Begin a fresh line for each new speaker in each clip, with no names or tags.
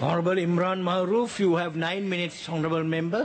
Honorable Imran Maroof, you have nine minutes, Honorable Member.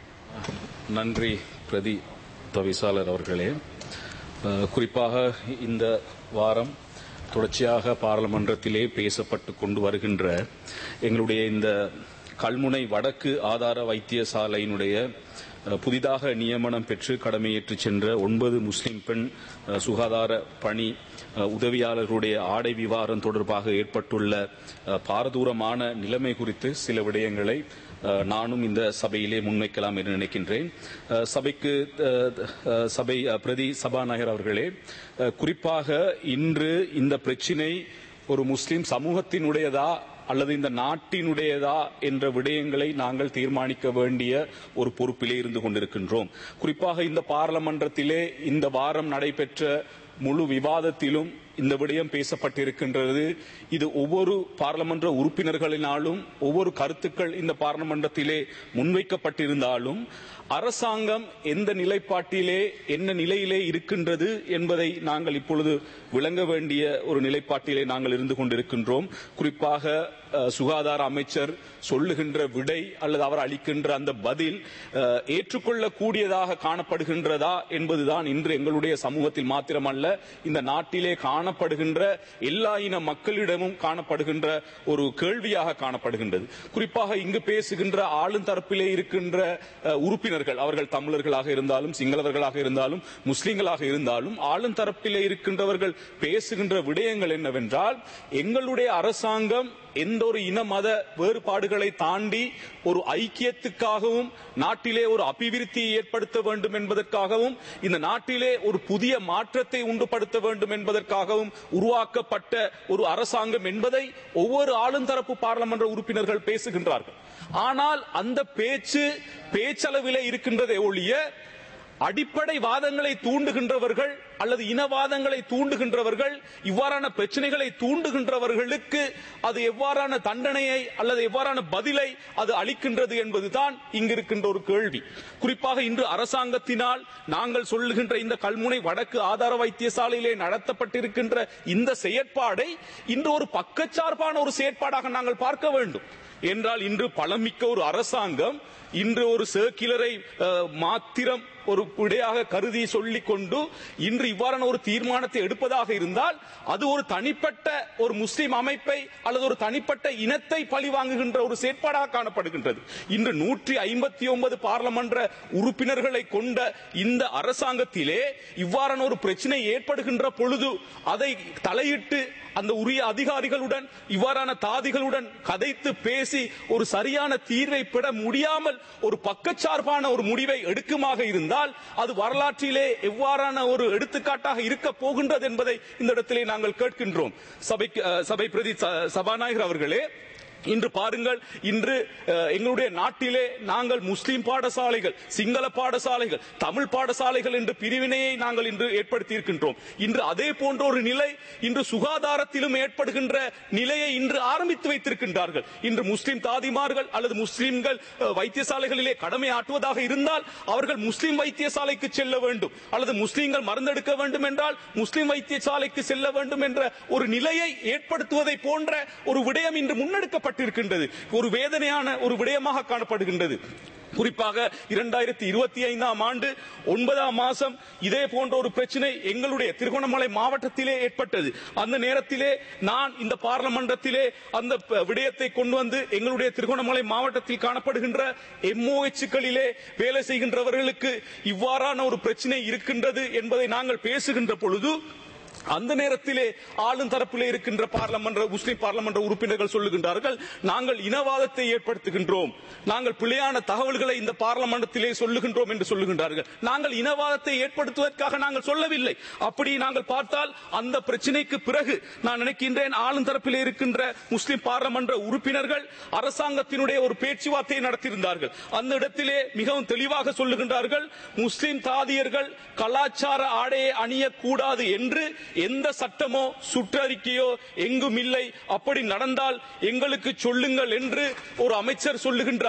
நன்றி பிரதி தவிசாளர் அவர்களே அஹ், குறிப்பாக இந்த வாரம் தொடர்ச்சியாக பாராளுமன்றத்திலே பேசப்பட்டு கொண்டு வருகின்ற எங்களுடைய இந்த கல்முனை வடக்கு ஆதார வைத்தியசாலையினுடைய அஹ், புதிதாக நியமனம் பெற்று கடமையேற்று சென்ற ஒன்பது முஸ்லிம் பெண் அஹ், சுகாதார பணி அஹ், உதவியாளர்களுடைய ஆடை விவாரம் தொடர்பாக ஏற்பட்டுள்ள அஹ், பாரதூரமான நிலைமை குறித்து சில விடயங்களை அஹ், நானும் இந்த சபையிலே முன்வைக்கலாம் என்று நினைக்கின்றேன் அஹ், சபைக்கு அஹ், அஹ், சபை அஹ், பிரதி சபாநாயகர் அவர்களே அஹ், குறிப்பாக இன்று இந்த பிரச்சினை ஒரு முஸ்லிம் சமூகத்தினுடையதா அல்லது இந்த நாட்டினுடையதா என்ற விடயங்களை நாங்கள் தீர்மானிக்க வேண்டிய ஒரு பொறுப்பிலே இருந்து கொண்டிருக்கின்றோம் குறிப்பாக இந்த பாராளுமன்றத்திலே இந்த வாரம் நடைபெற்ற முழு விவாதத்திலும் இந்த விடயம் பேசப்பட்டிருக்கின்றது இது ஒவ்வொரு பாராளுமன்ற உறுப்பினர்களினாலும் ஒவ்வொரு கருத்துக்கள் இந்த பாராளுமன்றத்திலே முன்வைக்கப்பட்டிருந்தாலும் அரசாங்கம் எந்த நிலைப்பாட்டிலே என்ன நிலையிலே இருக்கின்றது என்பதை நாங்கள் இப்பொழுது விளங்க வேண்டிய ஒரு நிலைப்பாட்டிலே நாங்கள் இருந்து கொண்டிருக்கின்றோம் குறிப்பாக அஹ், சுகாதார அமைச்சர் சொல்லுகின்ற விடை அல்லது அவர் அளிக்கின்ற அந்த பதில் அஹ், ஏற்றுக்கொள்ளக்கூடியதாக காணப்படுகின்றதா என்பதுதான் இன்று எங்களுடைய சமூகத்தில் மாத்திரமல்ல இந்த நாட்டிலே காணப்படுகின்ற எல்லா இன மக்களிடமும் காணப்படுகின்ற ஒரு கேள்வியாக காணப்படுகின்றது குறிப்பாக இங்கு பேசுகின்ற ஆளும் தரப்பிலே இருக்கின்ற அஹ், உறுப்பினர்கள் அவர்கள் தமிழர்களாக இருந்தாலும் சிங்களவர்களாக இருந்தாலும் முஸ்லிம்களாக இருந்தாலும் ஆளும் தரப்பிலே இருக்கின்றவர்கள் பேசுகின்ற விடயங்கள் என்னவென்றால் எங்களுடைய அரசாங்கம் எந்த ஒரு இன மத வேறுபாடுகளை தாண்டி ஒரு ஐக்கியத்துக்காகவும் நாட்டிலே ஒரு அபிவிருத்தியை ஏற்படுத்த வேண்டும் என்பதற்காகவும் இந்த நாட்டிலே ஒரு புதிய மாற்றத்தை உண்டுபடுத்த வேண்டும் என்பதற்காகவும் உருவாக்கப்பட்ட ஒரு அரசாங்கம் என்பதை ஒவ்வொரு ஆளுந்தரப்பு பாராளுமன்ற உறுப்பினர்கள் பேசுகின்றார்கள் ஆனால் அந்த பேச்சு பேச்சளவிலே இருக்கின்றதே ஒழிய அடிப்படை வாதங்களை தூண்டுகின்றவர்கள் அல்லது இனவாதங்களை தூண்டுகின்றவர்கள் இவ்வாறான பிரச்சனைகளை தூண்டுகின்றவர்களுக்கு அது எவ்வாறான தண்டனையை அல்லது எவ்வாறான பதிலை அது அளிக்கின்றது என்பதுதான் இங்கு இருக்கின்ற ஒரு கேள்வி குறிப்பாக இன்று அரசாங்கத்தினால் நாங்கள் சொல்லுகின்ற இந்த கல்முனை வடக்கு ஆதார வைத்தியசாலையிலே நடத்தப்பட்டிருக்கின்ற இந்த செயற்பாடை இன்று ஒரு பக்கச்சார்பான ஒரு செயற்பாடாக நாங்கள் பார்க்க வேண்டும் என்றால் இன்று பலமிக்க ஒரு அரசாங்கம் இன்று ஒரு சர்க்கிளரை அஹ், மாத்திரம் ஒரு விடையாக கருதி சொல்லிக் கொண்டு இன்று இவ்வாறான ஒரு தீர்மானத்தை எடுப்பதாக இருந்தால் அது ஒரு தனிப்பட்ட ஒரு முஸ்லிம் அமைப்பை அல்லது ஒரு தனிப்பட்ட இனத்தை பழிவாங்குகின்ற ஒரு செயற்பாடாக காணப்படுகின்றது இன்று நூற்றி ஐம்பத்தி ஒன்பது பாராளுமன்ற உறுப்பினர்களை கொண்ட இந்த அரசாங்கத்திலே இவ்வாறான ஒரு பிரச்சனை ஏற்படுகின்ற பொழுது அதை தலையிட்டு அந்த உரிய அதிகாரிகளுடன் இவ்வாறான தாதிகளுடன் கதைத்து பேசி ஒரு சரியான தீர்வை பெற முடியாமல் ஒரு பக்கச்சார்பான ஒரு முடிவை எடுக்குமாக இருந்தால் அது வரலாற்றிலே எவ்வாறான ஒரு எடுத்துக்காட்டாக இருக்க போகின்றது என்பதை இந்த இடத்திலே நாங்கள் கேட்கின்றோம் சபைக்கு அஹ், சபை பிரதி ச- சபாநாயகர் அவர்களே இன்று பாருங்கள் இன்று அஹ், எங்களுடைய நாட்டிலே நாங்கள் முஸ்லிம் பாடசாலைகள் சிங்கள பாடசாலைகள் தமிழ் பாடசாலைகள் என்ற பிரிவினையை நாங்கள் இன்று ஏற்படுத்தி இருக்கின்றோம் இன்று அதே போன்ற ஒரு நிலை இன்று சுகாதாரத்திலும் ஏற்படுகின்ற நிலையை இன்று ஆரம்பித்து வைத்திருக்கின்றார்கள் இன்று முஸ்லிம் தாதிமார்கள் அல்லது முஸ்லிம்கள் அஹ், வைத்தியசாலைகளிலே கடமை ஆற்றுவதாக இருந்தால் அவர்கள் முஸ்லிம் வைத்தியசாலைக்கு செல்ல வேண்டும் அல்லது முஸ்லிம்கள் மருந்தெடுக்க வேண்டும் என்றால் முஸ்லிம் வைத்தியசாலைக்கு செல்ல வேண்டும் என்ற ஒரு நிலையை ஏற்படுத்துவதை போன்ற ஒரு விடயம் இன்று முன்னெடுக்கப்பட்டிருக்கின்றது ஒரு வேதனையான ஒரு விடயமாக காணப்படுகின்றது குறிப்பாக இரண்டாயிரத்தி இருபத்தி ஐந்தாம் ஆண்டு ஒன்பதாம் மாசம் இதே போன்ற ஒரு பிரச்சனை எங்களுடைய திருகோணமலை மாவட்டத்திலே ஏற்பட்டது அந்த நேரத்திலே நான் இந்த பார்லமன்றத்திலே அந்த ப- விடயத்தை கொண்டு வந்து எங்களுடைய திருகோணமலை மாவட்டத்தில் காணப்படுகின்ற எம்ஓஎச்களிலே வேலை செய்கின்றவர்களுக்கு இவ்வாறான ஒரு பிரச்சனை இருக்கின்றது என்பதை நாங்கள் பேசுகின்ற பொழுது அந்த நேரத்திலே ஆளும் தரப்பிலே இருக்கின்ற பார்லமென்ற முஸ்லிம் பார்லமென்ற உறுப்பினர்கள் சொல்லுகின்றார்கள் நாங்கள் இனவாதத்தை ஏற்படுத்துகின்றோம் நாங்கள் பிழையான தகவல்களை இந்த பார்லமெண்டத்திலே சொல்லுகின்றோம் என்று சொல்லுகின்றார்கள் நாங்கள் இனவாதத்தை ஏற்படுத்துவதற்காக நாங்கள் சொல்லவில்லை அப்படி நாங்கள் பார்த்தால் அந்த பிரச்சனைக்கு பிறகு நான் நினைக்கின்றேன் ஆளும் தரப்பிலே இருக்கின்ற முஸ்லிம் பார்லமென்ற உறுப்பினர்கள் அரசாங்கத்தினுடைய ஒரு பேச்சுவார்த்தையை நடத்தியிருந்தார்கள் அந்த இடத்திலே மிகவும் தெளிவாக சொல்லுகின்றார்கள் முஸ்லிம் தாதியர்கள் கலாச்சார ஆடையை அணியக்கூடாது என்று எந்த சட்டமோ சுற்றறிக்கையோ எங்கும் இல்லை அப்படி நடந்தால் எங்களுக்கு சொல்லுங்கள் என்று ஒரு அமைச்சர் சொல்லுகின்றார்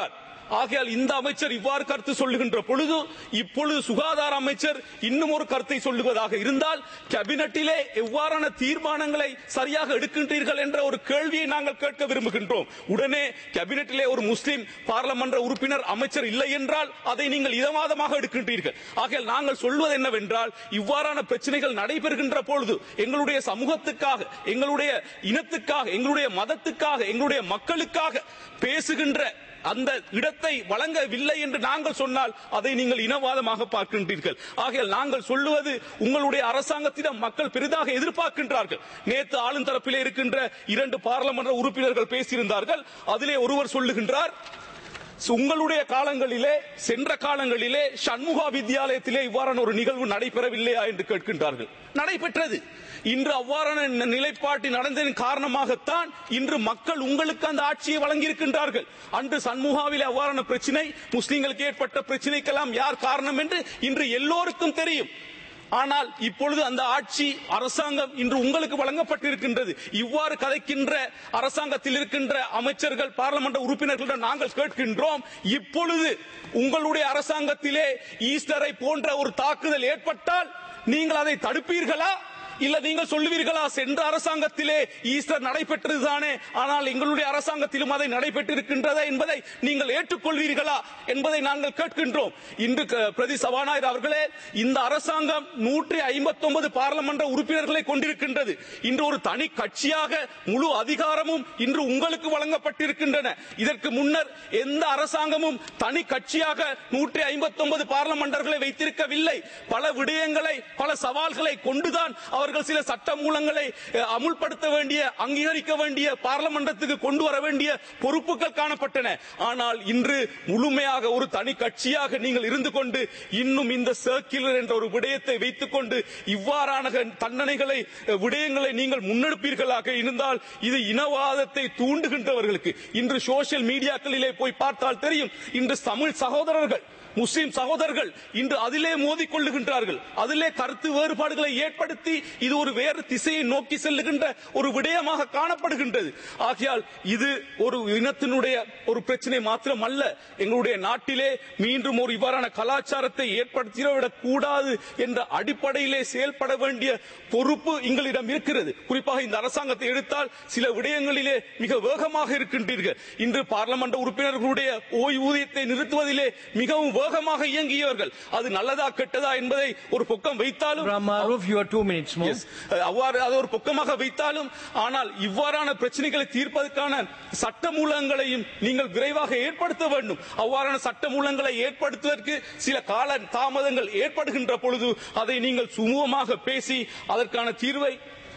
ஆகையால் இந்த அமைச்சர் இவ்வாறு கருத்து சொல்லுகின்ற பொழுது இப்பொழுது சுகாதார அமைச்சர் இன்னும் ஒரு கருத்தை சொல்லுவதாக இருந்தால் கேபினட்டிலே எவ்வாறான தீர்மானங்களை சரியாக எடுக்கின்றீர்கள் என்ற ஒரு கேள்வியை நாங்கள் கேட்க விரும்புகின்றோம் உடனே கேபினட்டிலே ஒரு முஸ்லிம் பாராளுமன்ற உறுப்பினர் அமைச்சர் இல்லை என்றால் அதை நீங்கள் இதவாதமாக எடுக்கின்றீர்கள் ஆகையால் நாங்கள் சொல்வது என்னவென்றால் இவ்வாறான பிரச்சனைகள் நடைபெறுகின்ற பொழுது எங்களுடைய சமூகத்துக்காக எங்களுடைய இனத்துக்காக எங்களுடைய மதத்துக்காக எங்களுடைய மக்களுக்காக பேசுகின்ற அந்த இடத்தை வழங்கவில்லை என்று நாங்கள் சொன்னால் அதை நீங்கள் இனவாதமாக பார்க்கின்றீர்கள் ஆகையால் நாங்கள் சொல்லுவது உங்களுடைய அரசாங்கத்திடம் மக்கள் பெரிதாக எதிர்பார்க்கின்றார்கள் நேற்று ஆளும் தரப்பிலே இருக்கின்ற இரண்டு பாராளுமன்ற உறுப்பினர்கள் பேசியிருந்தார்கள் அதிலே ஒருவர் சொல்லுகின்றார் உங்களுடைய காலங்களிலே சென்ற காலங்களிலே சண்முகா வித்யாலயத்திலே இவ்வாறான ஒரு நிகழ்வு நடைபெறவில்லையா என்று கேட்கின்றார்கள் நடைபெற்றது இன்று அவ்வாறான ந- நிலைப்பாட்டில் நடந்ததன் காரணமாகத்தான் இன்று மக்கள் உங்களுக்கு அந்த ஆட்சியை வழங்கியிருக்கின்றார்கள் அன்று சண்முகாவில் அவ்வாறான பிரச்சனை முஸ்லிம்களுக்கு ஏற்பட்ட பிரச்சனைக்கெல்லாம் யார் காரணம் என்று இன்று எல்லோருக்கும் தெரியும் ஆனால் இப்பொழுது அந்த ஆட்சி அரசாங்கம் இன்று உங்களுக்கு வழங்கப்பட்டிருக்கின்றது இவ்வாறு கதைக்கின்ற அரசாங்கத்தில் இருக்கின்ற அமைச்சர்கள் பாராளுமன்ற உறுப்பினர்களிடம் நாங்கள் கேட்கின்றோம் இப்பொழுது உங்களுடைய அரசாங்கத்திலே ஈஸ்டரை போன்ற ஒரு தாக்குதல் ஏற்பட்டால் நீங்கள் அதை தடுப்பீர்களா இல்ல நீங்கள் சொல்லுவீர்களா சென்ற அரசாங்கத்திலே ஈஸ்டர் நடைபெற்றதுதானே ஆனால் எங்களுடைய அரசாங்கத்திலும் அதை நடைபெற்றிருக்கின்றதா என்பதை நீங்கள் ஏற்றுக்கொள்வீர்களா என்பதை நாங்கள் கேட்கின்றோம் இன்று க- பிரதி சபாநாயகர் அவர்களே இந்த அரசாங்கம் நூற்றி ஐம்பத்தி ஒன்பது பாராளுமன்ற உறுப்பினர்களை கொண்டிருக்கின்றது இன்று ஒரு தனி கட்சியாக முழு அதிகாரமும் இன்று உங்களுக்கு வழங்கப்பட்டிருக்கின்றன இதற்கு முன்னர் எந்த அரசாங்கமும் தனி கட்சியாக நூற்றி ஐம்பத்தி ஒன்பது பாராளுமன்றர்களை வைத்திருக்கவில்லை பல விடயங்களை பல சவால்களை கொண்டுதான் அவர்கள் சில சட்ட மூலங்களை அஹ், அமுல்படுத்த வேண்டிய அங்கீகரிக்க வேண்டிய பாராளுமன்றத்துக்கு கொண்டு வர வேண்டிய பொறுப்புகள் காணப்பட்டன ஆனால் இன்று முழுமையாக ஒரு தனி கட்சியாக நீங்கள் இருந்து கொண்டு இன்னும் இந்த சர்க்கிளர் என்ற ஒரு விடயத்தை வைத்துக் கொண்டு இவ்வாறான தண்டனைகளை அஹ், விடயங்களை நீங்கள் முன்னெடுப்பீர்களாக இருந்தால் இது இனவாதத்தை தூண்டுகின்றவர்களுக்கு இன்று சோசியல் மீடியாக்களிலே போய் பார்த்தால் தெரியும் இன்று தமிழ் சகோதரர்கள் முஸ்லிம் சகோதரர்கள் இன்று அதிலே மோதிக்கொள்ளுகின்றார்கள் அதிலே கருத்து வேறுபாடுகளை ஏற்படுத்தி இது ஒரு வேறு திசையை நோக்கி செல்லுகின்ற ஒரு விடயமாக காணப்படுகின்றது ஆகையால் இது ஒரு இனத்தினுடைய ஒரு பிரச்சனை மாத்திரம் அல்ல எங்களுடைய நாட்டிலே மீண்டும் ஒரு இவ்வாறான கலாச்சாரத்தை ஏற்படுத்திவிடக் கூடாது என்ற அடிப்படையிலே செயல்பட வேண்டிய பொறுப்பு எங்களிடம் இருக்கிறது குறிப்பாக இந்த அரசாங்கத்தை எடுத்தால் சில விடயங்களிலே மிக வேகமாக இருக்கின்றீர்கள் இன்று பாராளுமன்ற உறுப்பினர்களுடைய ஓய்வூதியத்தை நிறுத்துவதிலே மிகவும் வேகமாக இயங்கியவர்கள் அது நல்லதா கெட்டதா என்பதை ஒரு பக்கம் வைத்தாலும்
Maruf, you are two minutes more.
Yes. அஹ் அவ்வாறு அதை ஒரு பக்கமாக வைத்தாலும் ஆனால் இவ்வாறான பிரச்சனைகளை தீர்ப்பதற்கான சட்ட மூலங்களையும் நீங்கள் விரைவாக ஏற்படுத்த வேண்டும் அவ்வாறான சட்ட மூலங்களை ஏற்படுத்துவதற்கு சில கால தாமதங்கள் ஏற்படுகின்ற பொழுது அதை நீங்கள் சுமூகமாக பேசி அதற்கான தீர்வை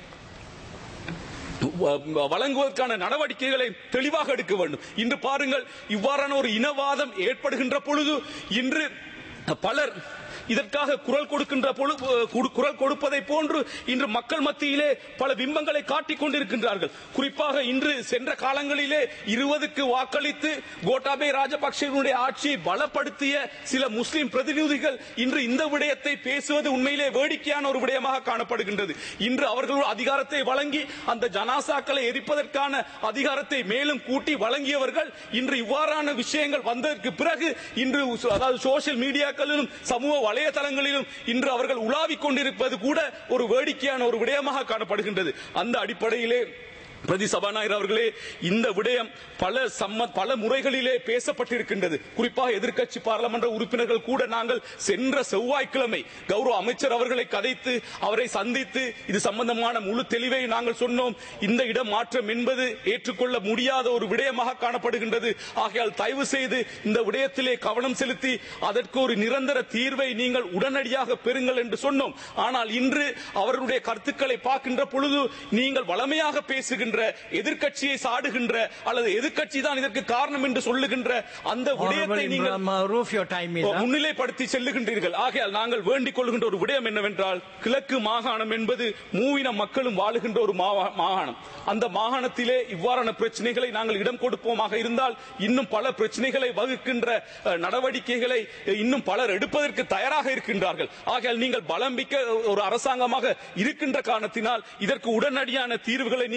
வ- வழங்குவதற்கான நடவடிக்கைகளை தெளிவாக எடுக்க வேண்டும் இன்று பாருங்கள் இவ்வாறான ஒரு இனவாதம் ஏற்படுகின்ற பொழுது இன்று பலர் இதற்காக குரல் கொடுக்கின்ற பொழுது கு- குரல் கொடுப்பதை போன்று இன்று மக்கள் மத்தியிலே பல பிம்பங்களை காட்டிக் கொண்டிருக்கின்றார்கள் குறிப்பாக இன்று சென்ற காலங்களிலே இருபதுக்கு வாக்களித்து கோட்டாபே ராஜபக்சேனுடைய ஆட்சியை பலப்படுத்திய சில முஸ்லிம் பிரதிநிதிகள் இன்று இந்த விடயத்தை பேசுவது உண்மையிலே வேடிக்கையான ஒரு விடயமாக காணப்படுகின்றது இன்று அவர்கள் அதிகாரத்தை வழங்கி அந்த ஜனாசாக்களை எரிப்பதற்கான அதிகாரத்தை மேலும் கூட்டி வழங்கியவர்கள் இன்று இவ்வாறான விஷயங்கள் வந்ததற்கு பிறகு இன்று சு- அதாவது சோசியல் மீடியாக்களிலும் சமூக வலைதளங்களிலும் இன்று அவர்கள் உலாவிக் கொண்டிருப்பது கூட ஒரு வேடிக்கையான ஒரு விடயமாக காணப்படுகின்றது அந்த அடிப்படையிலே பிரதி சபாநாயகர் அவர்களே இந்த விடயம் பல சம்ம பல முறைகளிலே பேசப்பட்டிருக்கின்றது குறிப்பாக எதிர்க்கட்சி பாராளுமன்ற உறுப்பினர்கள் கூட நாங்கள் சென்ற செவ்வாய்க்கிழமை கௌரவ அமைச்சர் அவர்களை கதைத்து அவரை சந்தித்து இது சம்பந்தமான முழு தெளிவை நாங்கள் சொன்னோம் இந்த இடம் மாற்றம் என்பது ஏற்றுக்கொள்ள முடியாத ஒரு விடயமாக காணப்படுகின்றது ஆகையால் தயவு செய்து இந்த விடயத்திலே கவனம் செலுத்தி அதற்கு ஒரு நிரந்தர தீர்வை நீங்கள் உடனடியாக பெறுங்கள் என்று சொன்னோம் ஆனால் இன்று அவர்களுடைய கருத்துக்களை பார்க்கின்ற பொழுது நீங்கள் வளமையாக பேசுகின்ற எதிர்க்கட்சியை சாடுகின்ற அல்லது எதிர்க்கட்சி தான் இதற்கு காரணம் என்று சொல்லுகின்ற அந்த
Honorable
விடயத்தை நீங்கள்
Imran Maruf, your time is up.
முன்னிலைப்படுத்தி செல்லுகின்றீர்கள் ஆகையால் நாங்கள் வேண்டிக் கொள்கின்ற ஒரு விடயம் என்னவென்றால் கிழக்கு மாகாணம் என்பது மூவின மக்களும் வாழுகின்ற ஒரு மாவா- மாகாணம் அந்த மாகாணத்திலே இவ்வாறான பிரச்சனைகளை நாங்கள் இடம் கொடுப்போமாக இருந்தால் இன்னும் பல பிரச்சனைகளை வகுக்கின்ற அஹ், நடவடிக்கைகளை அஹ், இன்னும் பலர் எடுப்பதற்கு தயாராக இருக்கின்றார்கள் ஆகையால் நீங்கள் பலம் மிக்க ஒரு அரசாங்கமாக இருக்கின்ற காரணத்தினால் இதற்கு உடனடியான தீர்வுகளை நீங்கள் பெற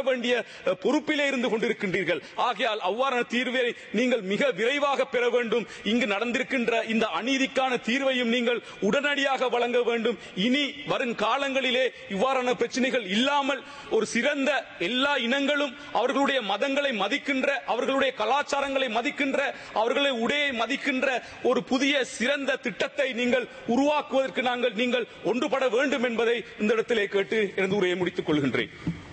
வேண்டிய அஹ், பொறுப்பிலே இருந்து கொண்டிருக்கின்றீர்கள் ஆகையால் அவ்வாறான தீர்வை நீங்கள் மிக விரைவாக பெற வேண்டும் இங்கு நடந்திருக்கின்ற இந்த அநீதிக்கான தீர்வையும் நீங்கள் உடனடியாக வழங்க வேண்டும் இனி வரும் காலங்களிலே இவ்வாறான பிரச்சனைகள் இல்லாமல் ஒரு சிறந்த எல்லா இனங்களும் அவர்களுடைய மதங்களை மதிக்கின்ற அவர்களுடைய கலாச்சாரங்களை மதிக்கின்ற அவர்களுடைய உடையை மதிக்கின்ற ஒரு புதிய சிறந்த திட்டத்தை நீங்கள் உருவாக்குவதற்கு நாங்கள் நீங்கள் ஒன்றுபட வேண்டும் என்பதை இந்த இடத்திலே கேட்டு எனது உரையை முடித்துக் கொள்கின்றேன்